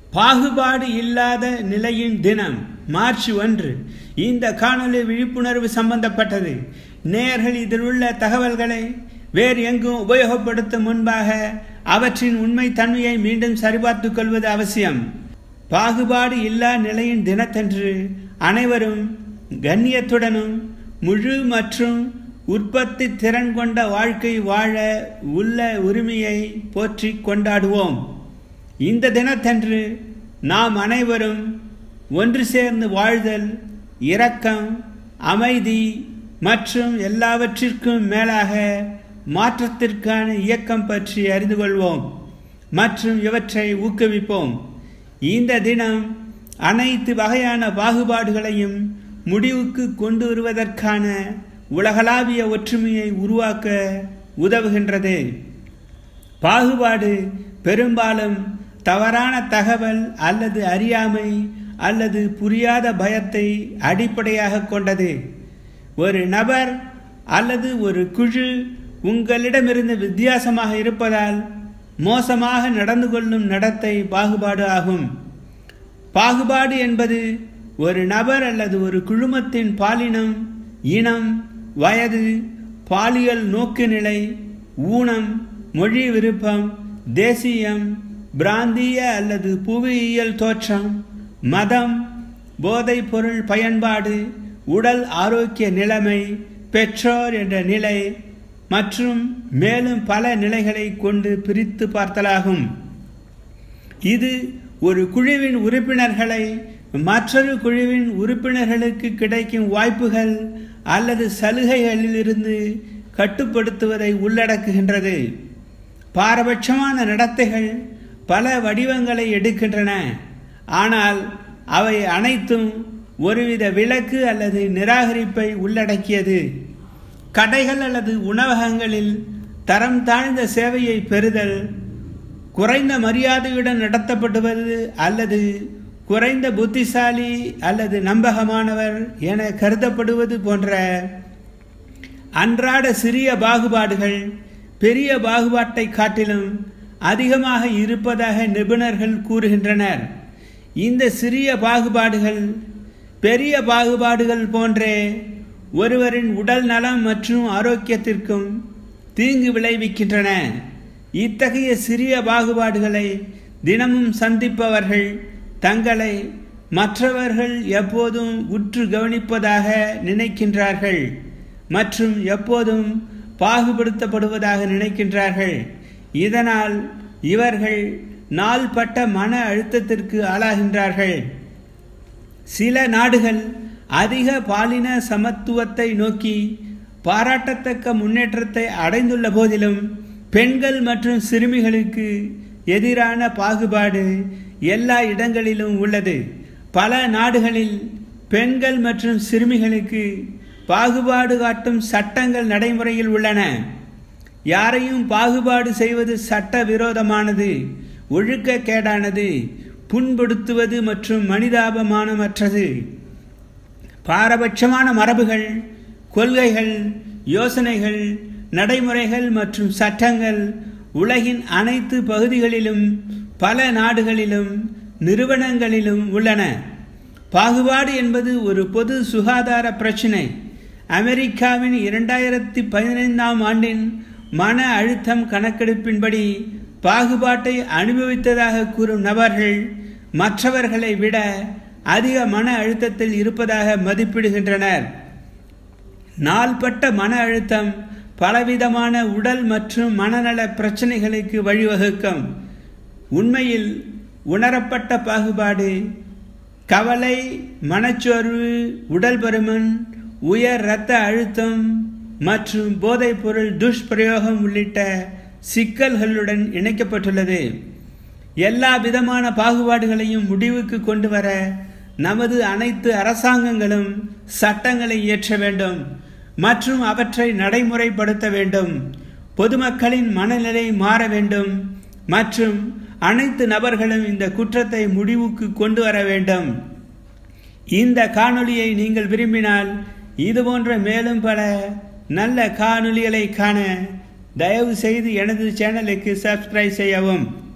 பாகுபாடு இல்லாத நிலையின் தினம் மார்ச் ஒன்று இந்த காணொலி விழிப்புணர்வு சம்பந்தப்பட்டது நேயர்கள் இதில் உள்ள தகவல்களை வேறு எங்கும் உபயோகப்படுத்தும் முன்பாக அவற்றின் உண்மை தன்மையை மீண்டும் சரிபார்த்துக் கொள்வது அவசியம் பாகுபாடு இல்லா நிலையின் தினத்தன்று அனைவரும் கண்ணியத்துடனும் முழு மற்றும் உற்பத்தி திறன் கொண்ட வாழ்க்கை வாழ உள்ள உரிமையை போற்றி கொண்டாடுவோம் இந்த தினத்தன்று நாம் அனைவரும் ஒன்று சேர்ந்து வாழ்தல் இரக்கம் அமைதி மற்றும் எல்லாவற்றிற்கும் மேலாக மாற்றத்திற்கான இயக்கம் பற்றி அறிந்து கொள்வோம் மற்றும் இவற்றை ஊக்குவிப்போம் இந்த தினம் அனைத்து வகையான பாகுபாடுகளையும் முடிவுக்கு கொண்டு வருவதற்கான உலகளாவிய ஒற்றுமையை உருவாக்க உதவுகின்றது பாகுபாடு பெரும்பாலும் தவறான தகவல் அல்லது அறியாமை அல்லது புரியாத பயத்தை அடிப்படையாக கொண்டது ஒரு நபர் அல்லது ஒரு குழு உங்களிடமிருந்து வித்தியாசமாக இருப்பதால் மோசமாக நடந்து கொள்ளும் நடத்தை பாகுபாடு ஆகும் பாகுபாடு என்பது ஒரு நபர் அல்லது ஒரு குழுமத்தின் பாலினம் இனம் வயது பாலியல் நோக்குநிலை ஊனம் மொழி விருப்பம் தேசியம் பிராந்திய அல்லது புவியியல் தோற்றம் மதம் போதைப் பொருள் பயன்பாடு உடல் ஆரோக்கிய நிலைமை பெற்றோர் என்ற நிலை மற்றும் மேலும் பல நிலைகளை கொண்டு பிரித்து பார்த்தலாகும் இது ஒரு குழுவின் உறுப்பினர்களை மற்றொரு குழுவின் உறுப்பினர்களுக்கு கிடைக்கும் வாய்ப்புகள் அல்லது சலுகைகளிலிருந்து கட்டுப்படுத்துவதை உள்ளடக்குகின்றது பாரபட்சமான நடத்தைகள் பல வடிவங்களை எடுக்கின்றன ஆனால் அவை அனைத்தும் ஒருவித விலக்கு அல்லது நிராகரிப்பை உள்ளடக்கியது கடைகள் அல்லது உணவகங்களில் தரம் தாழ்ந்த சேவையை பெறுதல் குறைந்த மரியாதையுடன் நடத்தப்படுவது அல்லது குறைந்த புத்திசாலி அல்லது நம்பகமானவர் என கருதப்படுவது போன்ற அன்றாட சிறிய பாகுபாடுகள் பெரிய பாகுபாட்டை காட்டிலும் அதிகமாக இருப்பதாக நிபுணர்கள் கூறுகின்றனர் இந்த சிறிய பாகுபாடுகள் பெரிய பாகுபாடுகள் போன்றே ஒருவரின் உடல் நலம் மற்றும் ஆரோக்கியத்திற்கும் தீங்கு விளைவிக்கின்றன இத்தகைய சிறிய பாகுபாடுகளை தினமும் சந்திப்பவர்கள் தங்களை மற்றவர்கள் எப்போதும் உற்று கவனிப்பதாக நினைக்கின்றார்கள் மற்றும் எப்போதும் பாகுபடுத்தப்படுவதாக நினைக்கின்றார்கள் இதனால் இவர்கள் நாள்பட்ட மன அழுத்தத்திற்கு ஆளாகின்றார்கள் சில நாடுகள் அதிக பாலின சமத்துவத்தை நோக்கி பாராட்டத்தக்க முன்னேற்றத்தை அடைந்துள்ள போதிலும் பெண்கள் மற்றும் சிறுமிகளுக்கு எதிரான பாகுபாடு எல்லா இடங்களிலும் உள்ளது பல நாடுகளில் பெண்கள் மற்றும் சிறுமிகளுக்கு பாகுபாடு காட்டும் சட்டங்கள் நடைமுறையில் உள்ளன யாரையும் பாகுபாடு செய்வது சட்ட விரோதமானது ஒழுக்கக்கேடானது புண்படுத்துவது மற்றும் மனிதாபமானமற்றது பாரபட்சமான மரபுகள் கொள்கைகள் யோசனைகள் நடைமுறைகள் மற்றும் சட்டங்கள் உலகின் அனைத்து பகுதிகளிலும் பல நாடுகளிலும் நிறுவனங்களிலும் உள்ளன பாகுபாடு என்பது ஒரு பொது சுகாதார பிரச்சினை அமெரிக்காவின் இரண்டாயிரத்தி பதினைந்தாம் ஆண்டின் மன அழுத்தம் கணக்கெடுப்பின்படி பாகுபாட்டை அனுபவித்ததாக கூறும் நபர்கள் மற்றவர்களை விட அதிக மன அழுத்தத்தில் இருப்பதாக மதிப்பிடுகின்றனர் நாள்பட்ட மன அழுத்தம் பலவிதமான உடல் மற்றும் மனநல பிரச்சனைகளுக்கு வழிவகுக்கும் உண்மையில் உணரப்பட்ட பாகுபாடு கவலை மனச்சோர்வு உடல் பருமன் உயர் இரத்த அழுத்தம் மற்றும் போதைப்பொருள் துஷ்பிரயோகம் உள்ளிட்ட சிக்கல்களுடன் இணைக்கப்பட்டுள்ளது எல்லா விதமான பாகுபாடுகளையும் முடிவுக்கு கொண்டு வர நமது அனைத்து அரசாங்கங்களும் சட்டங்களை இயற்ற வேண்டும் மற்றும் அவற்றை நடைமுறைப்படுத்த வேண்டும் பொதுமக்களின் மனநிலை மாற வேண்டும் மற்றும் அனைத்து நபர்களும் இந்த குற்றத்தை முடிவுக்கு கொண்டு வர வேண்டும் இந்த காணொளியை நீங்கள் விரும்பினால் இதுபோன்ற மேலும் பல நல்ல காணொளிகளை காண தயவு செய்து எனது சேனலுக்கு சப்ஸ்கிரைப் செய்யவும்